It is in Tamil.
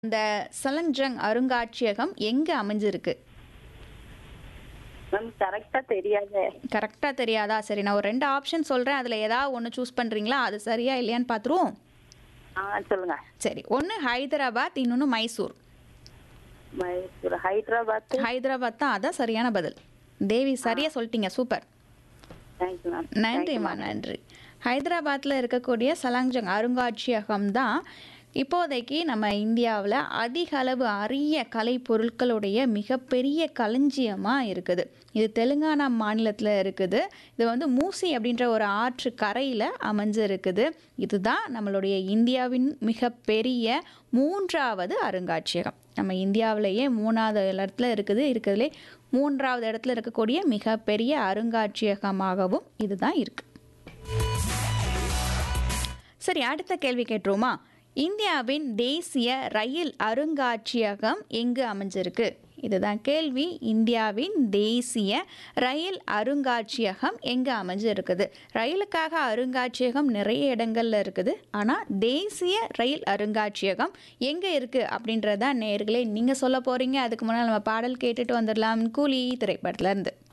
இந்த சலஞ்சங் அருங்காட்சியகம் எங்க அமைஞ்சிருக்கு மேம் கரெக்டா தெரியாதே கரெக்டா தெரியாதா சரி நான் ஒரு ரெண்டு ஆப்ஷன் சொல்றேன் அதுல ஏதாவது ஒன்று சூஸ் பண்றீங்களா அது சரியா இல்லையான்னு பார்த்துருவோம் ஆ சொல்லுங்க சரி ஒன்று ஹைதராபாத் இன்னொன்று மைசூர் மைசூர் ஹைதராபாத் ஹைதராபாத் தான் அதான் சரியான பதில் தேவி சரியா சொல்லிட்டீங்க சூப்பர் தேங்க்யூ மேம் நன்றிம்மா நன்றி ஹைதராபாத்தில் இருக்கக்கூடிய சலாங்ஜங் அருங்காட்சியகம் தான் இப்போதைக்கு நம்ம இந்தியாவில் அதிக அளவு அரிய கலை பொருட்களுடைய மிகப்பெரிய களஞ்சியமாக இருக்குது இது தெலுங்கானா மாநிலத்தில் இருக்குது இது வந்து மூசி அப்படின்ற ஒரு ஆற்று கரையில் அமைஞ்சு இருக்குது இதுதான் நம்மளுடைய இந்தியாவின் மிகப்பெரிய மூன்றாவது அருங்காட்சியகம் நம்ம இந்தியாவிலேயே மூணாவது இடத்துல இருக்குது இருக்கிறதுலே மூன்றாவது இடத்துல இருக்கக்கூடிய மிகப்பெரிய அருங்காட்சியகமாகவும் இதுதான் இருக்குது சரி அடுத்த கேள்வி கேட்டுருமா இந்தியாவின் தேசிய ரயில் அருங்காட்சியகம் எங்கு அமைஞ்சிருக்கு இதுதான் கேள்வி இந்தியாவின் தேசிய ரயில் அருங்காட்சியகம் எங்கே அமைஞ்சிருக்குது ரயிலுக்காக அருங்காட்சியகம் நிறைய இடங்கள்ல இருக்குது ஆனால் தேசிய ரயில் அருங்காட்சியகம் எங்கே இருக்குது அப்படின்றதான் நேர்களே நீங்கள் சொல்ல போகிறீங்க அதுக்கு முன்னால் நம்ம பாடல் கேட்டுட்டு வந்துடலாம் கூலி திரைப்படத்துலேருந்து